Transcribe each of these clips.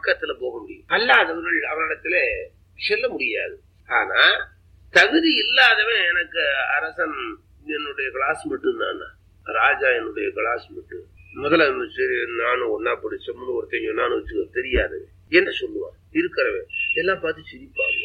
பக்கத்துல போக முடியும் அல்லாதவர்கள் அவரிடத்துல செல்ல முடியாது ஆனா தகுதி இல்லாதவன் எனக்கு அரசன் என்னுடைய கிளாஸ்மேட்டு நான் ராஜா என்னுடைய கிளாஸ்மேட்டு முதலமைச்சர் நானும் ஒன்னா படிச்சோம்னு ஒருத்தன் சொன்னான்னு வச்சுக்கோ தெரியாதவன் என்ன சொல்லுவான் இருக்கிறவன் எல்லாம் பார்த்து சிரிப்பாங்க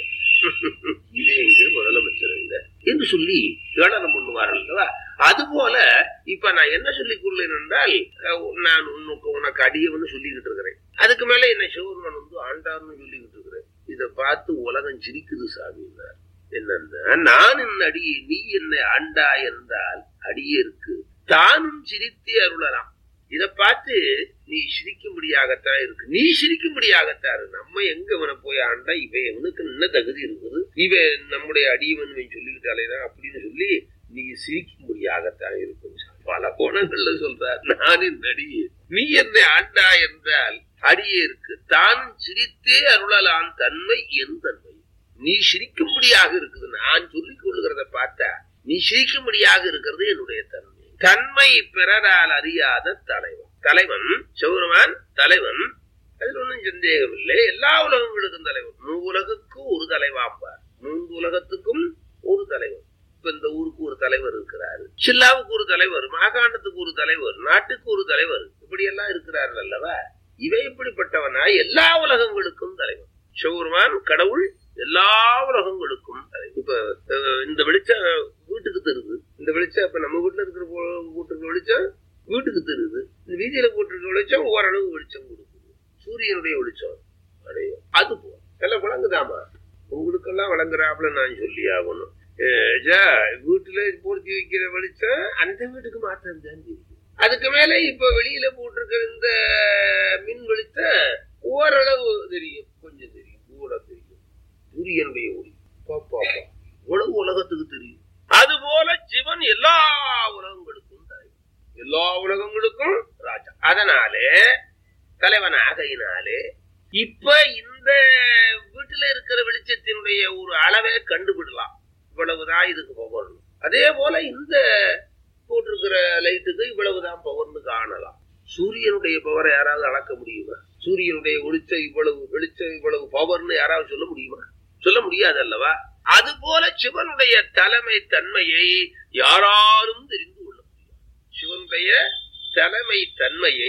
இது எங்க முதலமைச்சர் எங்க என்று சொல்லி ஏளனம் பண்ணுவார்கள் அல்லவா அதுபோல இப்ப நான் என்ன சொல்லிக் கொள்ளேன் என்றால் அஹ், நான் உனக்கு உனக்கு அடியவன்னு சொல்லிக்கிட்டு இருக்கிறேன் அதுக்கு மேல என்ன சிவருமன் வந்து ஆண்டார்னு சொல்லிக்கிட்டு இருக்கிறேன் இதை பார்த்து உலகம் சிரிக்குது சாமின்னார் என்னன்னா நான் என் அடியே நீ என்னை ஆண்டா என்றால் அடியேற்கு தானும் சிரித்தே அருளலாம் இத பார்த்து நீ சிரிக்கும்படியாகத்தான் இருக்கு நீ சிரிக்கும்படியாகத்தான் இருக்கு நம்ம எங்க இவனை போய் ஆண்டா இவன் இவனுக்கு என்ன தகுதி இருக்குது இவன் நம்முடைய அடியவன் இவன் சொல்லிக்கிட்டாலேதான் அப்படின்னு சொல்லி நீ சிரிக்கும்படியாகத்தான் இருக்கும் பல கோணங்கள்ல சொல்றார் நானின் அடியே நீ என்னை ஆண்டா என்றால் அடியேற்கு தானும் சிரித்தே அருளலாம் தன்மை என் தன்மை நீ சிரிக்கும்படியாக இருக்குது நான் சொல்லிக் கொள்ளுகிறத பார்த்தா நீ சிரிக்கும்படியாக இருக்கிறது என்னுடைய தன்மை தன்மை பிறரால் அறியாத தலைவன் தலைவன் சிவருமான் தலைவன் அதில் ஒன்றும் சந்தேகம் இல்லை எல்லா உலகங்களுக்கும் தலைவன் மூவுலகுக்கு ஒரு தலைவாம்பார் மூன்று உலகத்துக்கும் ஒரு தலைவன் இப்ப இந்த ஊருக்கு ஒரு தலைவர் இருக்கிறாரு சில்லாவுக்கு ஒரு தலைவர் மாகாணத்துக்கு ஒரு தலைவர் நாட்டுக்கு ஒரு தலைவர் இப்படி எல்லாம் இருக்கிறார்கள் அல்லவா இவை இப்படிப்பட்டவனா எல்லா உலகங்களுக்கும் தலைவன் சிவருமான் கடவுள் எல்லா உலகங்களுக்கும் தலைவன். இப்ப அஹ், இந்த வெளிச்சம் வீட்டுக்கு தருது இந்த வெளிச்சம் இப்ப நம்ம வீட்டுல இருக்கிற போ- போட்டிருக்க வெளிச்சம் வீட்டுக்கு தருது இந்த வீதியில போட்டிருக்க வெளிச்சம் ஓரளவு வெளிச்சம் கொடுக்குது சூரியனுடைய வெளிச்சம் அடையும் அது போ எல்லாம் விளங்குதாமா உங்களுக்கெல்லாம் விளங்குறாப்புல நான் சொல்லி ஆகணும் அஹ், ஜா, வீட்டுல பொருத்தி வைக்கிற வெளிச்சம் அந்த வீட்டுக்கு மாத்திரம் தான் தெரியும் அதுக்கு மேல இப்ப வெளியில போட்டிருக்கிற இந்த மின் வெளிச்சம் ஓரளவு தெரியும் கொஞ்சம் தெரியும் கூட தெரியும் சூரியனுடைய ஒளி பாப்பா உலக உலகத்துக்கு தெரியும் அதுபோல சிவன் எல்லா உலகங்களுக்கும் தலைவன் எல்லா உலகங்களுக்கும் ராஜா அதனாலே தலைவன் ஆகையினாலே இப்ப இந்த வீட்டுல இருக்கிற வெளிச்சத்தினுடைய ஒரு அளவை கண்டுபிடலாம் இவ்வளவுதான் இதுக்கு பவர்னு அதே போல இந்த போட்டிருக்கிற லைட்டுக்கு இவ்வளவுதான் பவர்னு காணலாம் சூரியனுடைய பவரை யாராவது அளக்க முடியுமா சூரியனுடைய ஒளிச்சம் இவ்வளவு வெளிச்சம் இவ்வளவு பவர்னு யாராவது சொல்ல முடியுமா சொல்ல முடியாது அல்லவா அது போல சிவனுடைய தலைமை தன்மையை யாராலும் தெரிந்து கொள்ள முடியும் சிவனுடைய தலைமை தன்மையை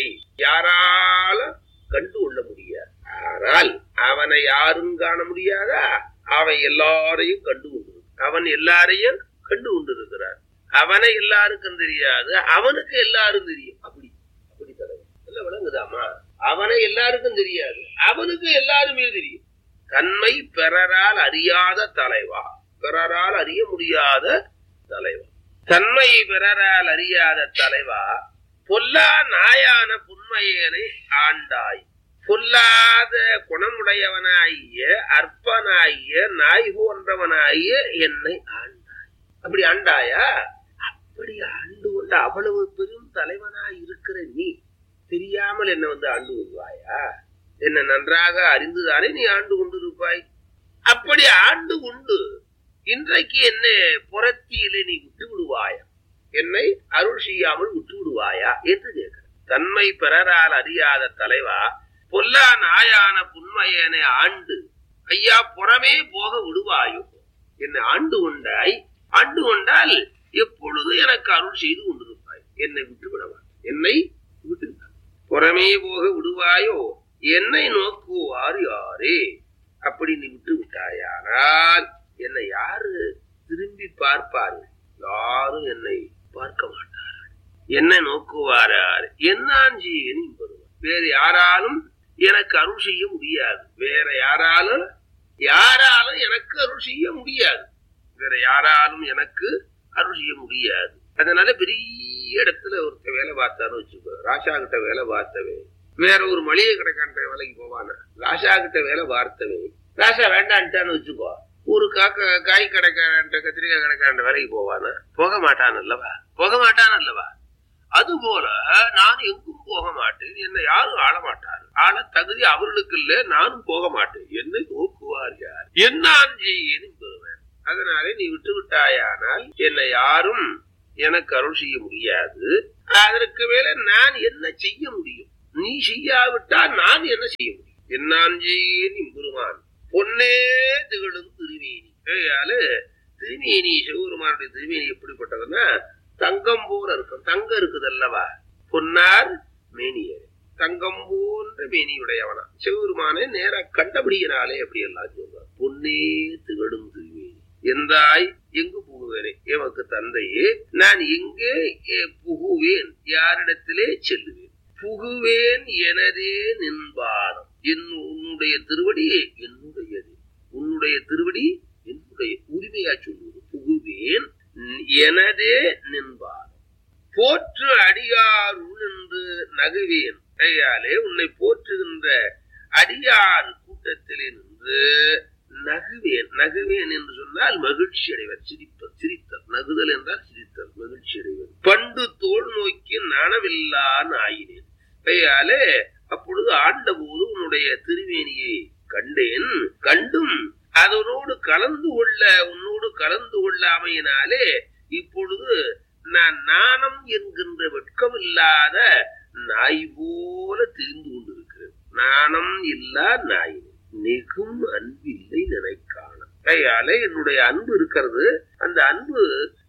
யாரால கண்டு கொள்ள முடியாது ஆனால் அவனை யாரும் காண முடியாதா அவன் எல்லாரையும் கண்டு கொண்டு அவன் எல்லாரையும் கண்டு கொண்டிருக்கிறான் அவனை எல்லாருக்கும் தெரியாது அவனுக்கு எல்லாரும் தெரியும் அப்படி அப்படி தலைவன் இல்ல விளங்குதாமா அவனை எல்லாருக்கும் தெரியாது அவனுக்கு எல்லாருமே தெரியும் தன்மை பிறரால் அறியாத தலைவா பிறரால் அறிய முடியாத தலைவா தன்மை பிறரால் அறியாத தலைவா பொல்லா நாயான புன்மையனை ஆண்டாய் பொல்லாத குணமுடையவனாகிய அற்பனாகிய நாய் போன்றவனாகிய என்னை ஆண்டாய் அப்படி ஆண்டாயா அப்படி ஆண்டு கொண்ட அவ்வளவு பெரும் தலைவனாய் இருக்கிற நீ தெரியாமல் என்ன வந்து ஆண்டு கொள்வாயா என்ன நன்றாக அறிந்துதானே நீ ஆண்டு கொண்டிருப்பாய் அப்படி ஆண்டு கொண்டு இன்றைக்கு என்னை புறத்தியிலே நீ விட்டு விடுவாயா என்னை அருள் செய்யாமல் விட்டு விடுவாயா என்று கேட்கிறேன் தன்மை பிறரால் அறியாத தலைவா பொல்லா நாயான புன்மையனை ஆண்டு ஐயா புறமே போக விடுவாயோ என்னை ஆண்டு கொண்டாய் ஆண்டு கொண்டால் எப்பொழுது எனக்கு அருள் செய்து கொண்டிருப்பாய் என்னை விட்டு விடவா என்னை விட்டு விடாதே. புறமே போக விடுவாயோ என்னை நோக்குவார் யாரே அப்படி நீ விட்டு விட்டாயானால் என்னை யாரு திரும்பி பார்ப்பார்கள் யாரும் என்னை பார்க்க மாட்டார்கள் என்னை நோக்குவார் யாரு என்னாஞ்சி வருவார் வேறு யாராலும் எனக்கு அருள் செய்ய முடியாது வேற யாராலும் யாராலும் எனக்கு அருள் செய்ய முடியாது வேற யாராலும் எனக்கு அருள் செய்ய முடியாது அதனால பெரிய இடத்துல ஒருத்தன் வேலை பார்த்தான்னு வச்சுக்கோ ராஷா கிட்ட வேலை பார்த்தவே வேற ஒரு மளிகை கடைக்காண்ட வேலைக்கு போவானா ராஷா கிட்ட வேலை பார்த்தவே ராஷா வேண்டான்ட்டான்னு வச்சுக்கோ ஒரு காக்க காய் கடைக்காரன்ட்ட கத்திரிக்காய் கடைக்காரன் வேலைக்கு போவானா போக மாட்டான் அல்லவா போக மாட்டான் அல்லவா அது போல நான் எங்கும் போக மாட்டேன் என்னை யாரும் ஆள மாட்டார் ஆள தகுதி அவர்களுக்கு இல்ல நானும் போக மாட்டேன் என்னை நோக்குவார் யார் என்னான் செய்யேனும் பெறுவேன் அதனாலே நீ விட்டு விட்டாயானால் என்னை யாரும் எனக்கு அருள் செய்ய முடியாது அதற்கு மேல நான் என்ன செய்ய முடியும் நீ செய்யாவிட்டால் நான் என்ன செய்ய முடியும் என்னான் செய்யேன் இம்பெருமான் பொன்னே திகழும் திருமேனி ஆகையால திருமேனி சிவபெருமானுடைய திருமேனி எப்படிப்பட்டதுன்னா தங்கம் போல இருக்கும் தங்கம் இருக்குது அல்லவா பொன்னார் மேனியர் தங்கம் போன்ற மேனியுடையவனா சிவபெருமானை நேரா கண்டபடியினாலே அப்படி எல்லாம் சொல்றார் பொன்னே திகழும் திருமேனி எந்தாய் எங்கு புகுவேனே எமக்கு தந்தையே நான் எங்கே எ, புகுவேன் யாரிடத்திலே செல்லுவேன் புகுவேன் எனதே நின்பாதம் என் உன்னுடைய திருவடி என்னுடையது உன்னுடைய திருவடி என்னுடைய உரிமையா சொல்லுவது புகுவேன் எனதே நின்பாதம் போற்று அடியார் என்று நகுவேன் கையாலே உன்னை போற்றுகின்ற அடியார் கூட்டத்திலே நின்று நகுவேன் நகுவேன் என்று சொன்னால் மகிழ்ச்சி அடைவர் சிரிப்பர் சிரித்தல் நகுதல் என்றால் சிரித்தல் மகிழ்ச்சி அடைவர் பண்டு தோல் நோக்கி நனவில்லா நாயினேன் கையாலே அப்பொழுது ஆண்டபோது உன்னுடைய திருவேணியை கண்டேன் கண்டும் அதனோடு கலந்து கொள்ள உன்னோடு கலந்து கொள்ளாமையினாலே இப்பொழுது நான் நாணம் என்கின்ற வெட்கம் இல்லாத நாய் போல தெரிந்து கொண்டிருக்கிறேன் நாணம் இல்லா நாய் நெகும் அன்பில்லை நினைக்கான கையால என்னுடைய அன்பு இருக்கிறது அந்த அன்பு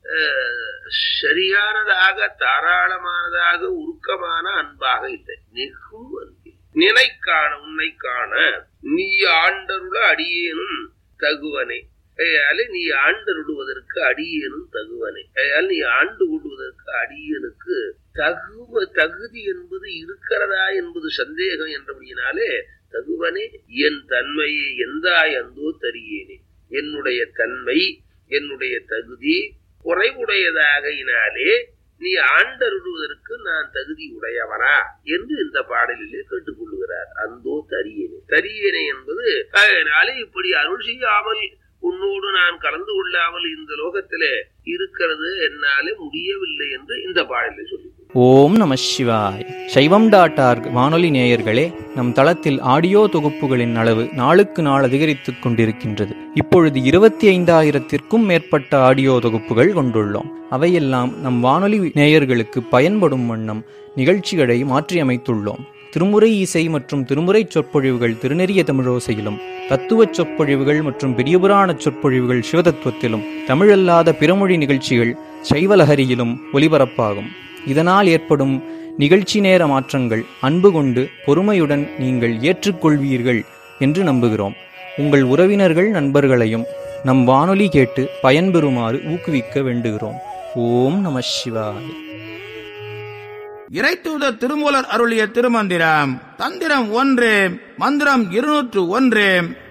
அஹ், சரியானதாக தாராளமானதாக உருக்கமான அன்பாக இல்லை நெகும் அன்பில் நினை காண உன்னை காண நீ ஆண்டருள அடியேனும் தகுவனே கையால நீ ஆண்டருடுவதற்கு அடியேனும் தகுவனே கையால் நீ ஆண்டு கொள்வதற்கு அடியனுக்கு தகுவ தகுதி என்பது இருக்கிறதா என்பது சந்தேகம் என்றபடியினாலே தகுவனே என் தன்மையை எந்தாய் அந்தோ தரியேனே என்னுடைய தன்மை என்னுடைய தகுதி குறைவுடையதாகையினாலே நீ ஆண்டருடுவதற்கு நான் தகுதி உடையவனா என்று இந்த பாடலிலே கேட்டுக்கொள்ளுகிறார் அந்தோ தரியேனே தரியேனே என்பது அதனாலே இப்படி அருள் செய்யாமல் உன்னோடு நான் கலந்து கொள்ளாமல் இந்த லோகத்திலே இருக்கிறது என்னாலே முடியவில்லை என்று இந்த பாடலை சொல்லி ஓம் நம சிவாய் சைவம் டாட் ஆர்க் வானொலி நேயர்களே நம் தளத்தில் ஆடியோ தொகுப்புகளின் அளவு நாளுக்கு நாள் அதிகரித்துக் கொண்டிருக்கின்றது இப்பொழுது இருபத்தி ஐந்தாயிரத்திற்கும் மேற்பட்ட ஆடியோ தொகுப்புகள் கொண்டுள்ளோம் அவையெல்லாம் நம் வானொலி நேயர்களுக்கு பயன்படும் வண்ணம் நிகழ்ச்சிகளை மாற்றியமைத்துள்ளோம் திருமுறை இசை மற்றும் திருமுறை சொற்பொழிவுகள் திருநெறிய தமிழோசையிலும் தத்துவச் சொற்பொழிவுகள் மற்றும் பெரியபுராண சொற்பொழிவுகள் சிவதத்துவத்திலும் தமிழல்லாத பிறமொழி நிகழ்ச்சிகள் சைவலஹரியிலும் ஒலிபரப்பாகும் இதனால் ஏற்படும் நிகழ்ச்சி நேர மாற்றங்கள் அன்பு கொண்டு பொறுமையுடன் நீங்கள் ஏற்றுக்கொள்வீர்கள் என்று நம்புகிறோம் உங்கள் உறவினர்கள் நண்பர்களையும் நம் வானொலி கேட்டு பயன்பெறுமாறு ஊக்குவிக்க வேண்டுகிறோம் ஓம் நம சிவாய் இறைத்தூதர் திருமூலர் அருளிய திருமந்திரம் தந்திரம் ஒன்று மந்திரம் இருநூற்று ஒன்று